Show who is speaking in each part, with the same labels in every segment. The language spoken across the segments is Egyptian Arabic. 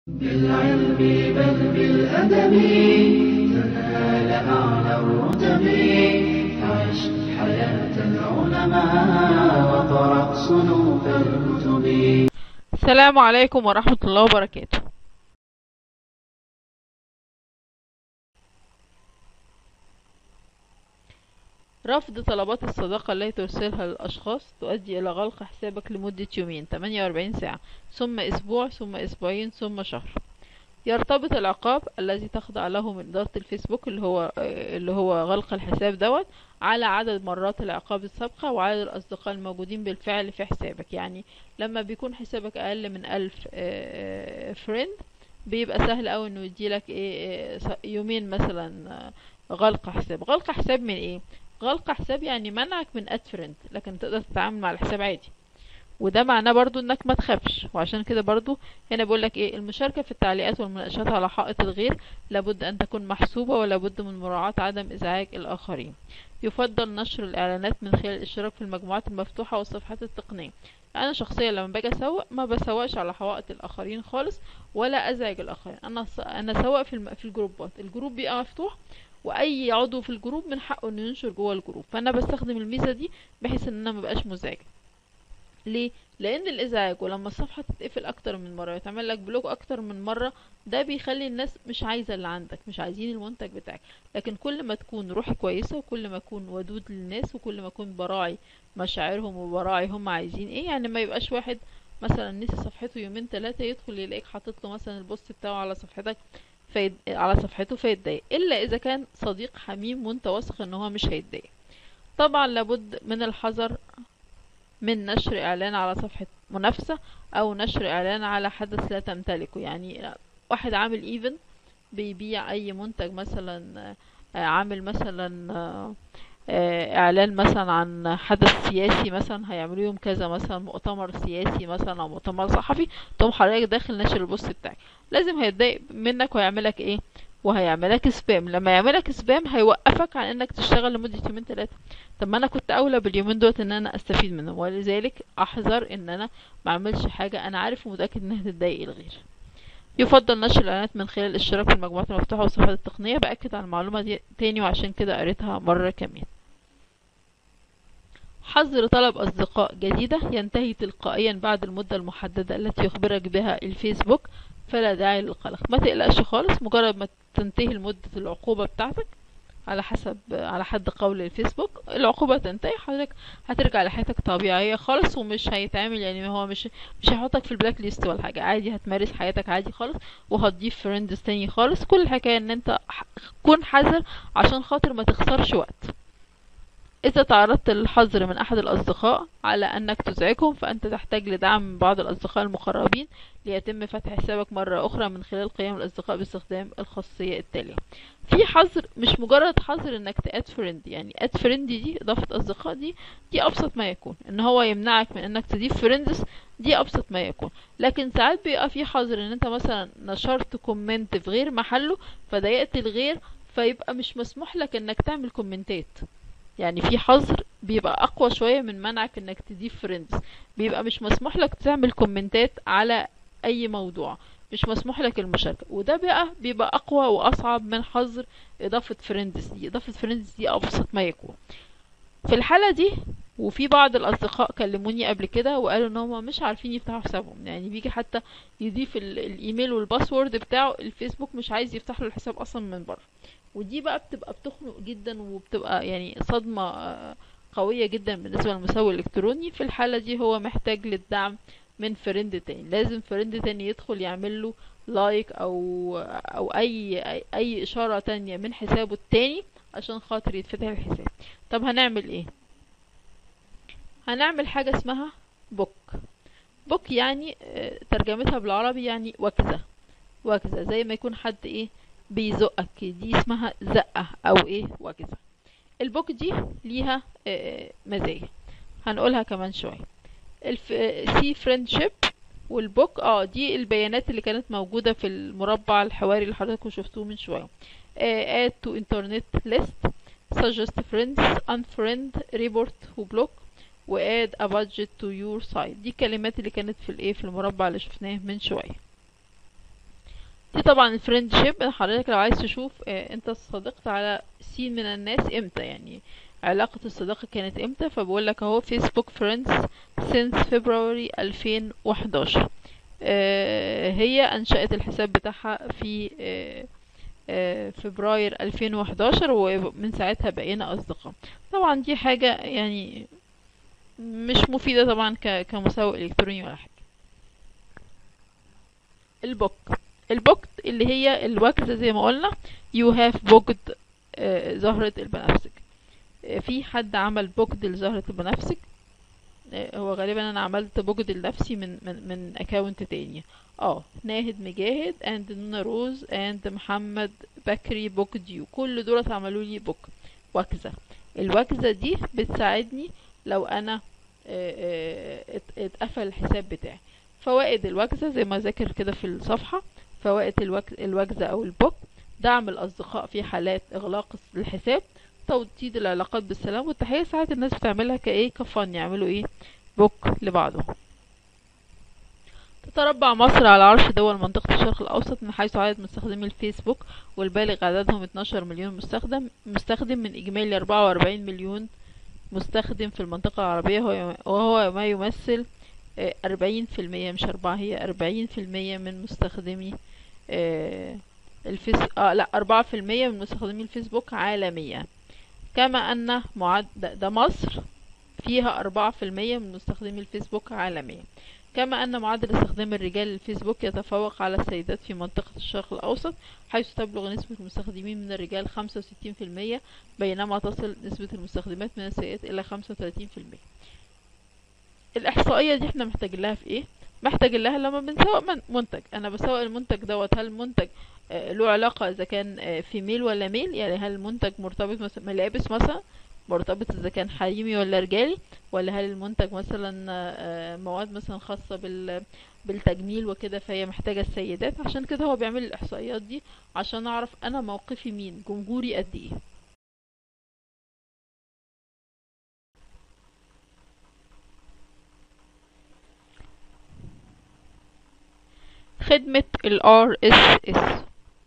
Speaker 1: بالعلم بل بالأدب تنال أعلى الرتب عش حياة العلماء وقرأ صنوف الكتب
Speaker 2: السلام عليكم ورحمة الله وبركاته رفض طلبات الصداقة التي ترسلها للأشخاص تؤدي إلى غلق حسابك لمدة يومين 48 ساعة ثم أسبوع ثم أسبوعين ثم شهر يرتبط العقاب الذي تخضع له من إدارة الفيسبوك اللي هو اللي هو غلق الحساب دوت على عدد مرات العقاب السابقة وعدد الأصدقاء الموجودين بالفعل في حسابك يعني لما بيكون حسابك أقل من ألف فريند بيبقى سهل أوي إنه يديلك إيه يومين مثلا غلق حساب غلق حساب من إيه غلق حساب يعني منعك من اد فريند لكن تقدر تتعامل مع الحساب عادي وده معناه برضو انك ما تخافش وعشان كده برضو هنا بقول لك ايه المشاركة في التعليقات والمناقشات على حائط الغير لابد ان تكون محسوبة ولابد من مراعاة عدم ازعاج الاخرين يفضل نشر الاعلانات من خلال الاشتراك في المجموعات المفتوحة والصفحات التقنية انا شخصيا لما باجي اسوق ما بسوقش على حوائط الاخرين خالص ولا ازعج الاخرين انا انا سوق في الم... في الجروبات الجروب بيبقى مفتوح واي عضو في الجروب من حقه انه ينشر جوه الجروب فانا بستخدم الميزه دي بحيث ان انا مبقاش مزعج ليه لان الازعاج ولما الصفحه تتقفل اكتر من مره ويتعمل لك بلوك اكتر من مره ده بيخلي الناس مش عايزه اللي عندك مش عايزين المنتج بتاعك لكن كل ما تكون روحي كويسه وكل ما اكون ودود للناس وكل ما اكون براعي مشاعرهم وبراعي هم عايزين ايه يعني ما يبقاش واحد مثلا نسي صفحته يومين ثلاثه يدخل يلاقيك حاطط له مثلا البوست بتاعه على صفحتك فيد... على صفحته فيتضايق الا اذا كان صديق حميم وانت واثق ان هو مش هيتضايق طبعا لابد من الحذر من نشر اعلان على صفحة منافسة او نشر اعلان على حدث لا تمتلكه يعني واحد عامل ايفنت بيبيع اي منتج مثلا عامل مثلا اعلان مثلا عن حدث سياسي مثلا هيعملوا يوم كذا مثلا مؤتمر سياسي مثلا او مؤتمر صحفي تقوم حضرتك داخل ناشر البوست بتاعك لازم هيتضايق منك وهيعملك ايه وهيعملك سبام لما يعملك سبام هيوقفك عن انك تشتغل لمدة يومين ثلاثة طب ما انا كنت اولى باليومين دوت ان انا استفيد منهم ولذلك احذر ان انا ما اعملش حاجة انا عارف ومتأكد انها تضايق الغير يفضل نشر الاعلانات من خلال الاشتراك في المجموعات المفتوحة والصفحات التقنية باكد على المعلومة دي تاني وعشان كده قريتها مرة كمان حظر طلب أصدقاء جديدة ينتهي تلقائيا بعد المدة المحددة التي يخبرك بها الفيسبوك فلا داعي للقلق ما تقلقش خالص مجرد ما تنتهي مدة العقوبة بتاعتك على حسب على حد قول الفيسبوك العقوبة تنتهي حضرتك هترجع لحياتك طبيعية خالص ومش هيتعمل يعني هو مش مش هيحطك في البلاك ليست ولا حاجة عادي هتمارس حياتك عادي خالص وهتضيف فريندز تاني خالص كل الحكاية ان انت كون حذر عشان خاطر ما تخسرش وقت إذا تعرضت للحظر من أحد الأصدقاء على أنك تزعجهم فأنت تحتاج لدعم من بعض الأصدقاء المقربين ليتم فتح حسابك مرة أخرى من خلال قيام الأصدقاء باستخدام الخاصية التالية في حظر مش مجرد حظر انك تاد فريند يعني اد فريند دي اضافة اصدقاء دي دي ابسط ما يكون ان هو يمنعك من انك تضيف فريندز دي ابسط ما يكون لكن ساعات بيبقى في حظر ان انت مثلا نشرت كومنت في غير محله فضايقت الغير فيبقى مش مسموح لك انك تعمل كومنتات يعني في حظر بيبقى اقوى شوية من منعك انك تضيف فريندز بيبقى مش مسموح لك تعمل كومنتات على اي موضوع مش مسموح لك المشاركة وده بقى بيبقى اقوى واصعب من حظر اضافة فريندز دي اضافة فريندز دي ابسط ما يكون في الحالة دي وفي بعض الاصدقاء كلموني قبل كده وقالوا ان هم مش عارفين يفتحوا حسابهم يعني بيجي حتى يضيف الايميل والباسورد بتاعه الفيسبوك مش عايز يفتح له الحساب اصلا من بره ودي بقى بتبقى بتخنق جدا وبتبقى يعني صدمة قوية جدا بالنسبة للمسوق الالكتروني في الحالة دي هو محتاج للدعم من فريند تاني لازم فريند تاني يدخل يعمل له لايك او او اي اي اشارة تانية من حسابه التاني عشان خاطر يتفتح الحساب طب هنعمل ايه هنعمل حاجة اسمها بوك بوك يعني ترجمتها بالعربي يعني وكزة وكزة زي ما يكون حد ايه بيزقك دي اسمها زقة او ايه وكزة البوك دي ليها مزايا هنقولها كمان شوية الف... سي فريندشيب والبوك اه دي البيانات اللي كانت موجودة في المربع الحواري اللي حضراتكم شفتوه من شوية uh, add to internet list suggest friends unfriend report وبلوك و add a budget to your site دي الكلمات اللي كانت في الايه في المربع اللي شفناه من شوية في طبعا الفريند شيب حضرتك لو عايز تشوف آه، انت صادقت على سين من الناس امتى يعني علاقة الصداقة كانت امتى فبقول لك اهو فيسبوك فريندز since فبراير 2011 آه، هي انشأت الحساب بتاعها في آه، آه، فبراير 2011 ومن ساعتها بقينا اصدقاء طبعا دي حاجة يعني مش مفيدة طبعا ك- كمسوق الكتروني ولا حاجة البوك البوك اللي هي الوكزة زي ما قلنا you have booked آه، زهرة البنفسج آه، في حد عمل بوكد لزهرة البنفسج آه، هو غالبا انا عملت بوكد لنفسي من من من اكونت تاني اه ناهد مجاهد اند نونا روز اند محمد بكري بوك ديو كل دولت عملوا لي بوك وكزة الوكزة دي بتساعدني لو انا آه، آه، ات- اتقفل الحساب بتاعي فوائد الوكزة زي ما ذاكر كده في الصفحة فوائد الوك- الوكزة او البوك دعم الاصدقاء في حالات اغلاق الحساب توطيد العلاقات بالسلام والتحية ساعات الناس بتعملها كايه كفن يعملوا ايه بوك لبعضهم تتربع مصر على عرش دول منطقة الشرق الأوسط من حيث عدد مستخدمي الفيسبوك والبالغ عددهم 12 مليون مستخدم مستخدم من إجمالي 44 مليون مستخدم في المنطقة العربية وهو- وهو ما يمثل أربعين في المية مش أربعة هي أربعين في المية من مستخدمي آه، الفيس اه لا أربعة في المية من مستخدمي الفيسبوك عالميا كما أن معد ده ده مصر فيها أربعة في المية من مستخدمي الفيسبوك عالميا كما أن معدل استخدام الرجال للفيسبوك يتفوق على السيدات في منطقة الشرق الأوسط حيث تبلغ نسبة المستخدمين من الرجال خمسة وستين في المية بينما تصل نسبة المستخدمات من السيدات إلى خمسة وتلاتين في المية الإحصائية دي احنا محتاجين لها في ايه؟ محتاج لها لما بنسوق من- منتج انا بسوق المنتج دوت هل المنتج آه، له علاقة اذا كان آه، في ميل ولا ميل يعني هل المنتج مرتبط مثلا ملابس مثلا مرتبط اذا كان حريمي ولا رجالي ولا هل المنتج مثلا آه، مواد مثلا خاصة بال بالتجميل وكده فهي محتاجة السيدات عشان كده هو بيعمل الاحصائيات دي عشان اعرف انا موقفي مين جمهوري قد ايه خدمة ال RSS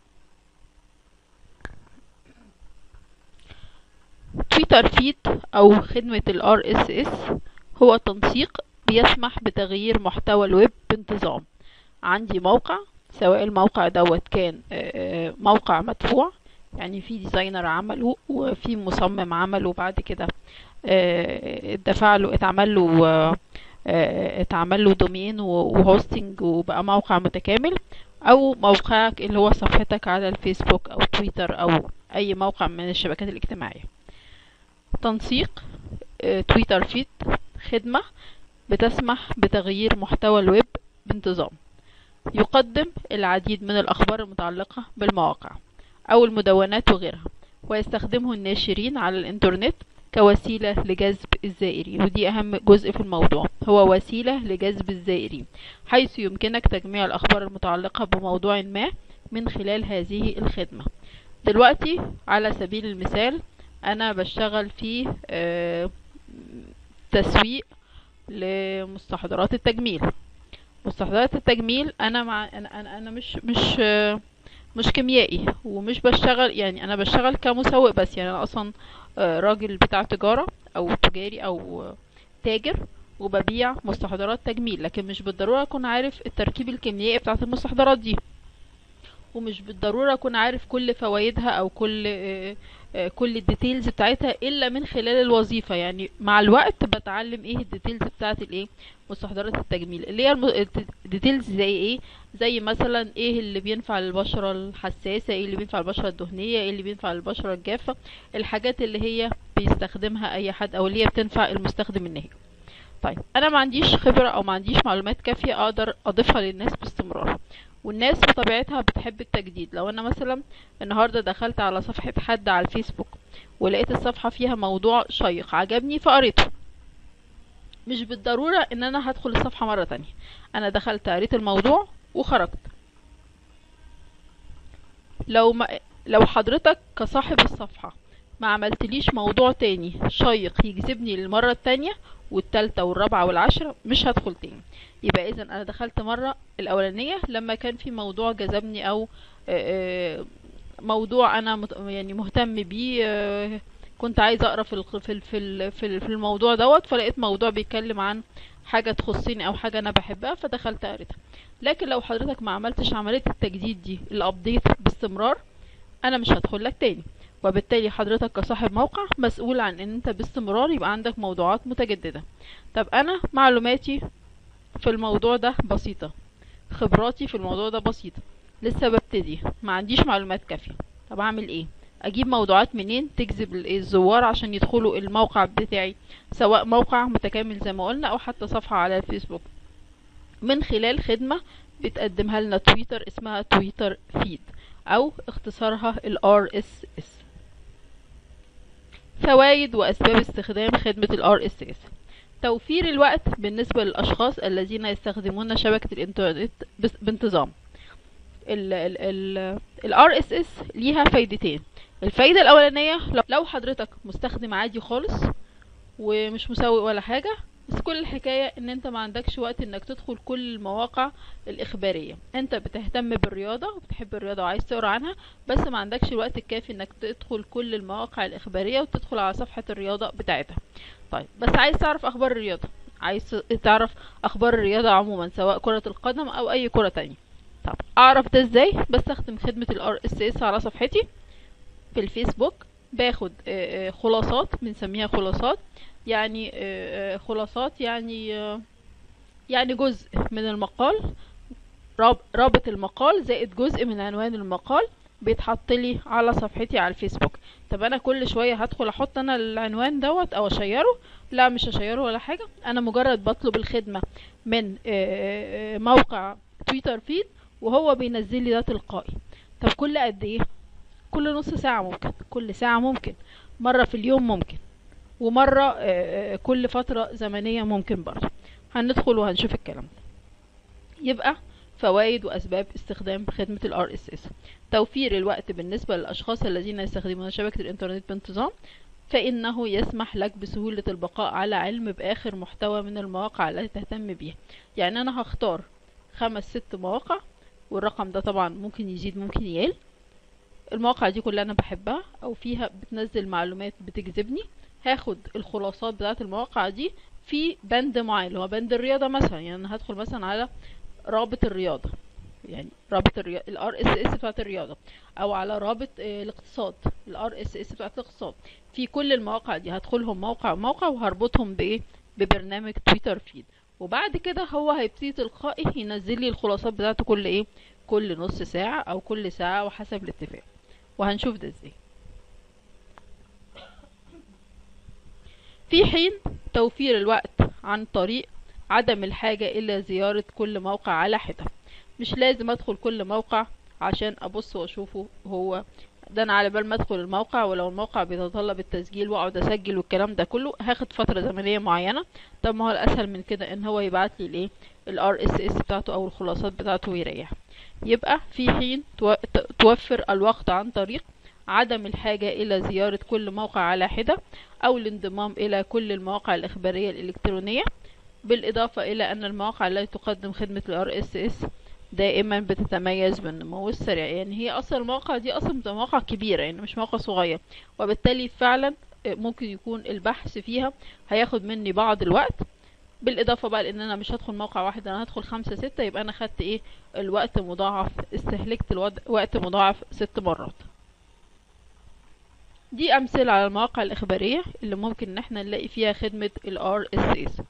Speaker 2: تويتر فيد أو خدمة ال RSS هو تنسيق بيسمح بتغيير محتوى الويب بانتظام عندي موقع سواء الموقع دوت كان آه، آه، موقع مدفوع يعني في ديزاينر عمله وفي مصمم عمله بعد كده آه، اتدفع له اتعمل له آه، آه، اتعمل له دومين وهوستنج وبقى موقع متكامل او موقعك اللي هو صفحتك على الفيسبوك او تويتر او اي موقع من الشبكات الاجتماعية تنسيق آه، تويتر فيد خدمة بتسمح بتغيير محتوى الويب بانتظام يقدم العديد من الأخبار المتعلقة بالمواقع أو المدونات وغيرها ويستخدمه الناشرين على الإنترنت كوسيلة لجذب الزائرين ودي أهم جزء في الموضوع هو وسيلة لجذب الزائرين حيث يمكنك تجميع الأخبار المتعلقة بموضوع ما من خلال هذه الخدمة دلوقتي على سبيل المثال أنا بشتغل في آه، تسويق لمستحضرات التجميل مستحضرات التجميل انا مع انا انا, أنا مش مش آه، مش كيميائي ومش بشتغل يعني انا بشتغل كمسوق بس يعني انا اصلا آه، راجل بتاع تجارة او تجاري او آه، تاجر وببيع مستحضرات تجميل لكن مش بالضرورة اكون عارف التركيب الكيميائي بتاعت المستحضرات دي ومش بالضرورة اكون عارف كل فوائدها او كل آه، آه، كل الديتيلز بتاعتها الا من خلال الوظيفة يعني مع الوقت بتعلم ايه الديتيلز بتاعت الايه مستحضرات التجميل اللي هي الم- الديتيلز زي ايه زي مثلا ايه اللي بينفع للبشرة الحساسة ايه اللي بينفع للبشرة الدهنية ايه اللي بينفع للبشرة الجافة الحاجات اللي هي بيستخدمها اي حد او اللي هي بتنفع المستخدم النهائي طيب انا ما عنديش خبرة او ما عنديش معلومات كافية اقدر اضيفها للناس باستمرار والناس بطبيعتها بتحب التجديد لو انا مثلا النهاردة دخلت على صفحة حد على الفيسبوك ولقيت الصفحة فيها موضوع شيق عجبني فقريته مش بالضرورة ان انا هدخل الصفحة مرة تانية انا دخلت قريت الموضوع وخرجت لو ما لو حضرتك كصاحب الصفحة ما عملتليش موضوع تاني شيق يجذبني للمرة التانية والتالتة والرابعة والعشرة مش هدخل تاني يبقى اذا انا دخلت مرة الاولانية لما كان في موضوع جذبني او آه، آه، موضوع انا مت- يعني مهتم بيه آه، كنت عايزه اقرا في الق- في ال- في ال- في ال- في الموضوع دوت فلقيت موضوع بيتكلم عن حاجه تخصني او حاجه انا بحبها فدخلت قريتها لكن لو حضرتك ما عملتش عمليه التجديد دي الابديت باستمرار انا مش هدخل لك تاني وبالتالي حضرتك كصاحب موقع مسؤول عن ان انت باستمرار يبقى عندك موضوعات متجدده طب انا معلوماتي في الموضوع ده بسيطه خبراتي في الموضوع ده بسيطه لسه ببتدي ما عنديش معلومات كافيه طب اعمل ايه اجيب موضوعات منين تجذب ال- الزوار عشان يدخلوا الموقع بتاعي سواء موقع متكامل زي ما قلنا او حتى صفحة على الفيسبوك من خلال خدمة بتقدمها لنا تويتر اسمها تويتر فيد او اختصارها ال RSS فوائد واسباب استخدام خدمة ال RSS توفير الوقت بالنسبة للاشخاص الذين يستخدمون شبكة الانترنت بس- بانتظام ال ال ال ال RSS ليها فايدتين الفايدة الأولانية لو- لو حضرتك مستخدم عادي خالص ومش مسوق ولا حاجة بس كل الحكاية ان انت ما عندكش وقت انك تدخل كل المواقع الإخبارية انت بتهتم بالرياضة وبتحب الرياضة وعايز تقرا عنها بس ما عندكش الوقت الكافي انك تدخل كل المواقع الإخبارية وتدخل على صفحة الرياضة بتاعتها طيب بس عايز تعرف أخبار الرياضة عايز تعرف أخبار الرياضة عموما سواء كرة القدم أو أي كرة تانية طب اعرف ده ازاي بستخدم خدمة ال RSS على صفحتي في الفيسبوك باخد آه، آه، خلاصات بنسميها خلاصات يعني آه، آه، خلاصات يعني آه، يعني جزء من المقال راب- رابط المقال زائد جزء من عنوان المقال بيتحط لي على صفحتي على الفيسبوك طب انا كل شويه هدخل احط انا العنوان دوت او اشيره لا مش هشيره ولا حاجه انا مجرد بطلب الخدمه من آه، آه، موقع تويتر فيد وهو بينزل لي ده تلقائي طب كل قد ايه كل نص ساعة ممكن كل ساعة ممكن مرة في اليوم ممكن ومرة آه، آه، كل فترة زمنية ممكن برضه هندخل وهنشوف الكلام ده يبقى فوائد وأسباب استخدام خدمة ال RSS توفير الوقت بالنسبة للأشخاص الذين يستخدمون شبكة الإنترنت بانتظام فإنه يسمح لك بسهولة البقاء على علم بآخر محتوى من المواقع التي تهتم بيها يعني أنا هختار خمس ست مواقع والرقم ده طبعا ممكن يزيد ممكن يقل المواقع دي كلها انا بحبها او فيها بتنزل معلومات بتجذبني هاخد الخلاصات بتاعت المواقع دي في بند معين اللي هو بند الرياضة مثلا يعني انا هدخل مثلا على رابط الرياضة يعني رابط الرياضة ال RSS بتاعت الرياضة او على رابط آه، الاقتصاد ال RSS بتاعت الاقتصاد في كل المواقع دي هدخلهم موقع موقع وهربطهم بايه ببرنامج تويتر فيد وبعد كده هو هيبتدي تلقائي ينزل لي الخلاصات بتاعته كل ايه كل نص ساعة او كل ساعة وحسب الاتفاق وهنشوف ده ازاي في حين توفير الوقت عن طريق عدم الحاجة إلى زيارة كل موقع على حدة مش لازم أدخل كل موقع عشان أبص وأشوفه هو ده أنا على بال ما أدخل الموقع ولو الموقع بيتطلب التسجيل وأقعد أسجل والكلام ده كله هاخد فترة زمنية معينة طب ما هو الأسهل من كده إن هو يبعت لي الإيه ال RSS بتاعته أو الخلاصات بتاعته ويريح يبقى في حين تو- ت- توفر الوقت عن طريق عدم الحاجة إلى زيارة كل موقع على حدة أو الانضمام إلى كل المواقع الإخبارية الإلكترونية بالإضافة إلى أن المواقع التي تقدم خدمة ال RSS دائما بتتميز بالنمو السريع يعني هي أصلا المواقع دي أصلا بتبقى مواقع كبيرة يعني مش موقع صغير وبالتالي فعلا ممكن يكون البحث فيها هياخد مني بعض الوقت بالإضافة بقى لأن أنا مش هدخل موقع واحد أنا هدخل خمسة ستة يبقى أنا خدت إيه الوقت مضاعف استهلكت الوقت وقت مضاعف ست مرات دي أمثلة على المواقع الإخبارية اللي ممكن إن احنا نلاقي فيها خدمة ال RSS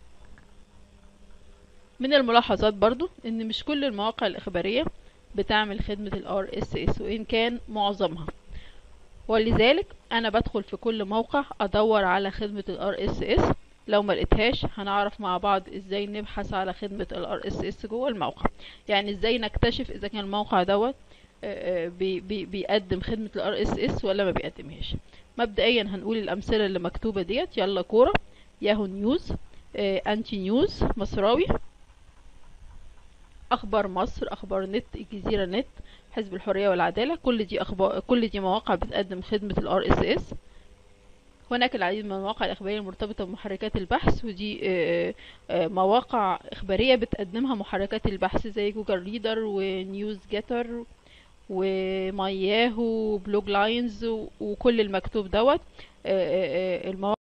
Speaker 2: من الملاحظات برضو إن مش كل المواقع الإخبارية بتعمل خدمة ال RSS وإن كان معظمها ولذلك أنا بدخل في كل موقع أدور على خدمة ال RSS لو ما لقيتهاش هنعرف مع بعض ازاي نبحث على خدمة ال RSS جوه الموقع يعني ازاي نكتشف اذا كان الموقع دوت آه، آه، بي بي بيقدم خدمة ال RSS ولا ما بيقدمهاش مبدئيا هنقول الامثلة اللي مكتوبة ديت يلا كورة ياهو نيوز آه، انتي نيوز مصراوي اخبار مصر اخبار نت الجزيرة نت حزب الحرية والعدالة كل دي اخبار كل دي مواقع بتقدم خدمة ال RSS هناك العديد من المواقع الإخبارية المرتبطة بمحركات البحث ودي آه، آه، مواقع إخبارية بتقدمها محركات البحث زي جوجل ريدر ونيوز جيتر وماي ياهو وبلوج لاينز وكل المكتوب دوت آه، آه، آه، المواقع